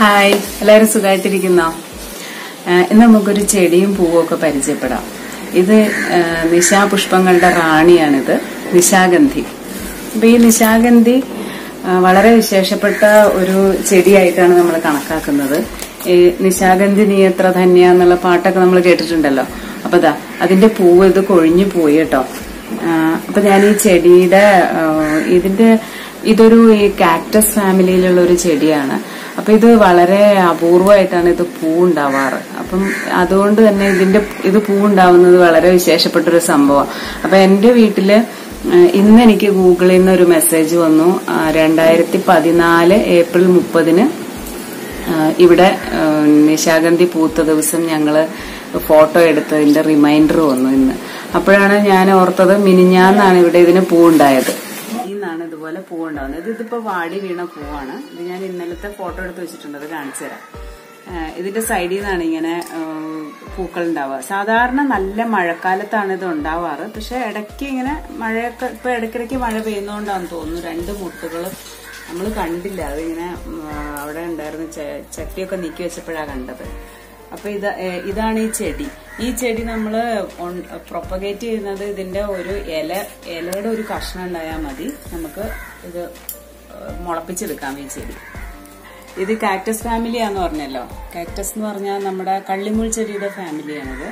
hi എല്ലാവരും സുഖമായിട്ടിരിക്കുന്നോ ഏഹ് ഇന്ന് നമുക്കൊരു ചെടിയും പൂവും ഒക്കെ പരിചയപ്പെടാം ഇത് ഏഹ് നിശാപുഷ്പങ്ങളുടെ റാണിയാണിത് നിശാഗന്ധി അപ്പൊ ഈ നിശാഗന്ധി ഏഹ് വളരെ വിശേഷപ്പെട്ട ഒരു ചെടിയായിട്ടാണ് നമ്മൾ കണക്കാക്കുന്നത് ഈ നിശാഗന്ധി നീ എത്ര ധന്യ എന്നുള്ള പാട്ടൊക്കെ നമ്മൾ കേട്ടിട്ടുണ്ടല്ലോ അപ്പൊ ദാ അതിന്റെ പൂവ് ഇത് കൊഴിഞ്ഞു പോയി കേട്ടോ ആഹ് അപ്പൊ ഞാൻ ഈ ചെടിയുടെ ആഹ് ഇതിന്റെ ഇതൊരു ഈ കാക്ടസ് ഫാമിലിയിലുള്ള ഒരു ചെടിയാണ് അപ്പൊ ഇത് വളരെ അപൂർവമായിട്ടാണ് ഇത് പൂ ഉണ്ടാവാറ് അപ്പം അതുകൊണ്ട് തന്നെ ഇതിന്റെ ഇത് പൂ ഉണ്ടാവുന്നത് വളരെ വിശേഷപ്പെട്ട ഒരു സംഭവം അപ്പൊ എന്റെ വീട്ടില് ആഹ് ഇന്ന് എനിക്ക് ഗൂഗിളിൽ നിന്ന് ഒരു മെസ്സേജ് വന്നു ആഹ് രണ്ടായിരത്തി പതിനാല് ഏപ്രിൽ മുപ്പതിന് ആഹ് ഇവിടെ ആഹ് നിശാഗന്ധി പൂത്ത ദിവസം ഞങ്ങള് ഫോട്ടോ എടുത്തതിന്റെ റിമൈൻഡർ വന്നു ഇന്ന് അപ്പോഴാണ് ഞാൻ ഓർത്തത് മിനിഞ്ഞാന്നാണ് ഇവിടെ ഇതിന് പൂവുണ്ടായത് ഇന്നാണ് ഇതുപോലെ പൂവുണ്ടാവുന്നത് ഇത് ഇതിപ്പോ വാടി വീണ പൂവാണ് ഇത് ഞാൻ ഇന്നലത്തെ ഫോട്ടോ എടുത്ത് വെച്ചിട്ടുണ്ട് അത് കാണിച്ചു തരാം ആഹ് ഇതിന്റെ സൈഡിൽ നിന്നാണ് ഇങ്ങനെ ആഹ് പൂക്കൾ ഉണ്ടാവുക സാധാരണ നല്ല മഴക്കാലത്താണ് ഇത് ഉണ്ടാവാറ് പക്ഷെ ഇടയ്ക്ക് ഇങ്ങനെ മഴയൊക്കെ ഇപ്പൊ ഇടയ്ക്കിടയ്ക്ക് മഴ പെയ്യുന്നോണ്ടാന്ന് തോന്നുന്നു രണ്ട് മുട്ടുകൾ നമ്മൾ കണ്ടില്ല അതിങ്ങനെ ഉം, അവിടെ ഉണ്ടായിരുന്ന ചെ- ചട്ടിയൊക്കെ നീക്കി വെച്ചപ്പോഴാണ് കണ്ടത് അപ്പൊ ഇത് ഏഹ് ഇതാണ് ഈ ചെടി ഈ ചെടി നമ്മൾ പ്രൊപ്പഗേറ്റ് ചെയ്യുന്നത് ഇതിന്റെ ഒരു ഇല ഇലയുടെ ഒരു കഷ്ണം ഉണ്ടായാൽ മതി നമുക്ക് ഇത് ഏഹ് മുളപ്പിച്ചെടുക്കാം ഈ ചെടി ഇത് കാക്ടസ് ഫാമിലിയാന്ന് പറഞ്ഞല്ലോ കാക്ടസ് എന്ന് പറഞ്ഞാൽ നമ്മുടെ കള്ളിമുൾ ചെടിയുടെ ഫാമിലിയാണിത്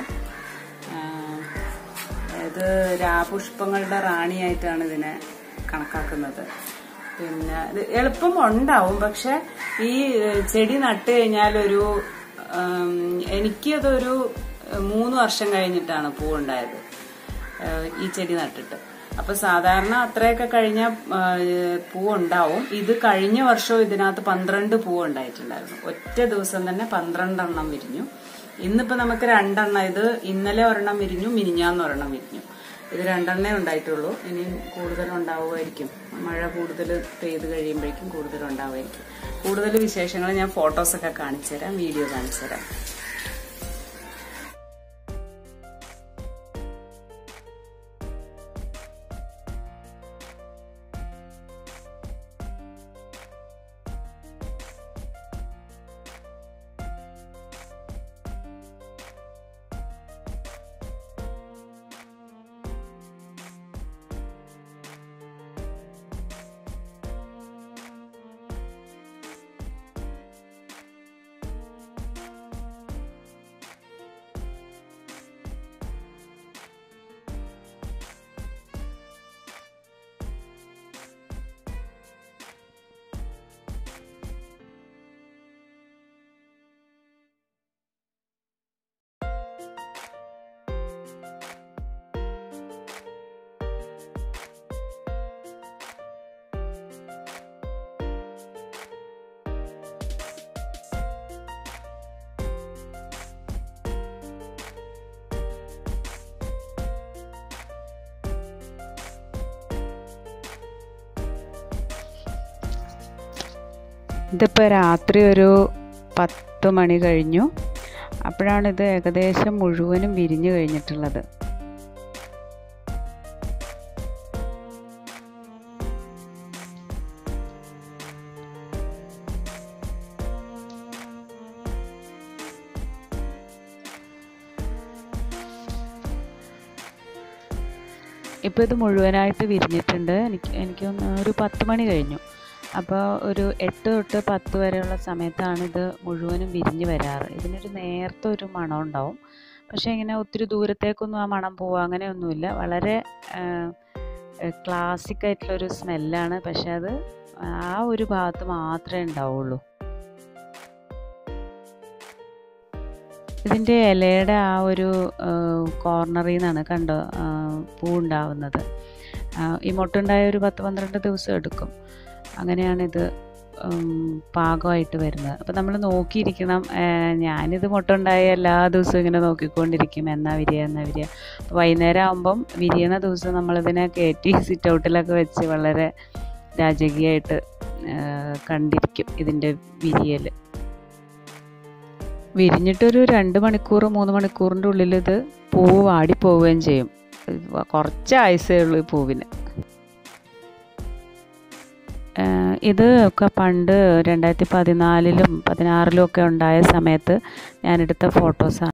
ആഹ് ഇത് രാപുഷ്പങ്ങളുടെ റാണിയായിട്ടാണ് ഇതിനെ കണക്കാക്കുന്നത് പിന്നെ ഇത് എളുപ്പം ഉണ്ടാവും പക്ഷെ ഈ ഏഹ്, ചെടി നട്ട് കഴിഞ്ഞാൽ ഒരു ഉം, എനിക്കതൊരു മൂന്ന് വർഷം കഴിഞ്ഞിട്ടാണ് പൂവുണ്ടായത് ഏഹ്, ഈ ചെടി നട്ടിട്ട് അപ്പൊ സാധാരണ അത്രയൊക്കെ കഴിഞ്ഞ പൂ ഉണ്ടാവും ഇത് കഴിഞ്ഞ വർഷവും ഇതിനകത്ത് പന്ത്രണ്ട് പൂ ഉണ്ടായിട്ടുണ്ടായിരുന്നു ഒറ്റ ദിവസം തന്നെ പന്ത്രണ്ടെണ്ണം വിരിഞ്ഞു ഇന്നിപ്പോ നമുക്ക് രണ്ടെണ്ണം ഇത് ഇന്നലെ ഒരെണ്ണം വിരിഞ്ഞു മിനിഞ്ഞാന്ന് ഒരെണ്ണം വിരിഞ്ഞു ഇത് രണ്ടെണ്ണേ ഉണ്ടായിട്ടുള്ളൂ ഇനിയും കൂടുതൽ ഉണ്ടാവുമായിരിക്കും മഴ കൂടുതൽ പെയ്ത് കഴിയുമ്പോഴേക്കും കൂടുതൽ ഉണ്ടാവുമായിരിക്കും കൂടുതൽ വിശേഷങ്ങൾ ഞാൻ ഫോട്ടോസൊക്കെ കാണിച്ചു തരാം വീഡിയോ കാണിച്ചു തരാം ഇതിപ്പോൾ രാത്രി ഒരു പത്ത് മണി കഴിഞ്ഞു അപ്പോഴാണ് ഇത് ഏകദേശം മുഴുവനും വിരിഞ്ഞു കഴിഞ്ഞിട്ടുള്ളത് ഇപ്പോൾ ഇത് മുഴുവനായിട്ട് വിരിഞ്ഞിട്ടുണ്ട് എനിക്ക് എനിക്ക് തോന്നുന്നു ഒരു പത്ത് മണി കഴിഞ്ഞു അപ്പോൾ ഒരു എട്ട് തൊട്ട് പത്ത് വരെയുള്ള സമയത്താണ് ഇത് മുഴുവനും വിരിഞ്ഞ് വരാറ് ഇതിനൊരു നേരത്തെ ഒരു മണം ഉണ്ടാവും പക്ഷേ ഇങ്ങനെ ഒത്തിരി ദൂരത്തേക്കൊന്നും ആ മണം പോവുക അങ്ങനെയൊന്നുമില്ല വളരെ ക്ലാസിക് ആയിട്ടുള്ളൊരു സ്മെല്ലാണ് പക്ഷെ അത് ആ ഒരു ഭാഗത്ത് മാത്രമേ ഉണ്ടാവുള്ളൂ ഇതിൻ്റെ ഇലയുടെ ആ ഒരു കോർണറിൽ നിന്നാണ് കണ്ടോ ആ, പൂ ഉണ്ടാവുന്നത് ആ, ഈ മുട്ടുണ്ടായ ഒരു പത്ത് പന്ത്രണ്ട് ദിവസം എടുക്കും അങ്ങനെയാണിത് ഉം, പാകമായിട്ട് വരുന്നത് അപ്പം നമ്മൾ നോക്കിയിരിക്കണം ആ, ഞാനിത് മുട്ടുണ്ടായ എല്ലാ ദിവസവും ഇങ്ങനെ നോക്കിക്കൊണ്ടിരിക്കും എന്നാ വിരിയ എന്നാ വിരിയ അപ്പോൾ വൈകുന്നേരം ആകുമ്പം വിരിയണ ദിവസം നമ്മളിതിനെ കയറ്റി സിറ്റ് ഔട്ടിലൊക്കെ വെച്ച് വളരെ രാജകീയമായിട്ട് ആ, കണ്ടിരിക്കും ഇതിൻ്റെ വിരിയൽ വിരിഞ്ഞിട്ടൊരു രണ്ട് മണിക്കൂർ മൂന്ന് മണിക്കൂറിൻ്റെ ഉള്ളിൽ ഇത് പൂവ് വാടിപ്പോവുകയും ചെയ്യും കുറച്ച് ആയുസേ ഉള്ളൂ ഈ പൂവിന് ഇത് ഒക്കെ പണ്ട് രണ്ടായിരത്തി പതിനാലിലും പതിനാറിലും ഒക്കെ ഉണ്ടായ സമയത്ത് ഞാനെടുത്ത ഫോട്ടോസാണ്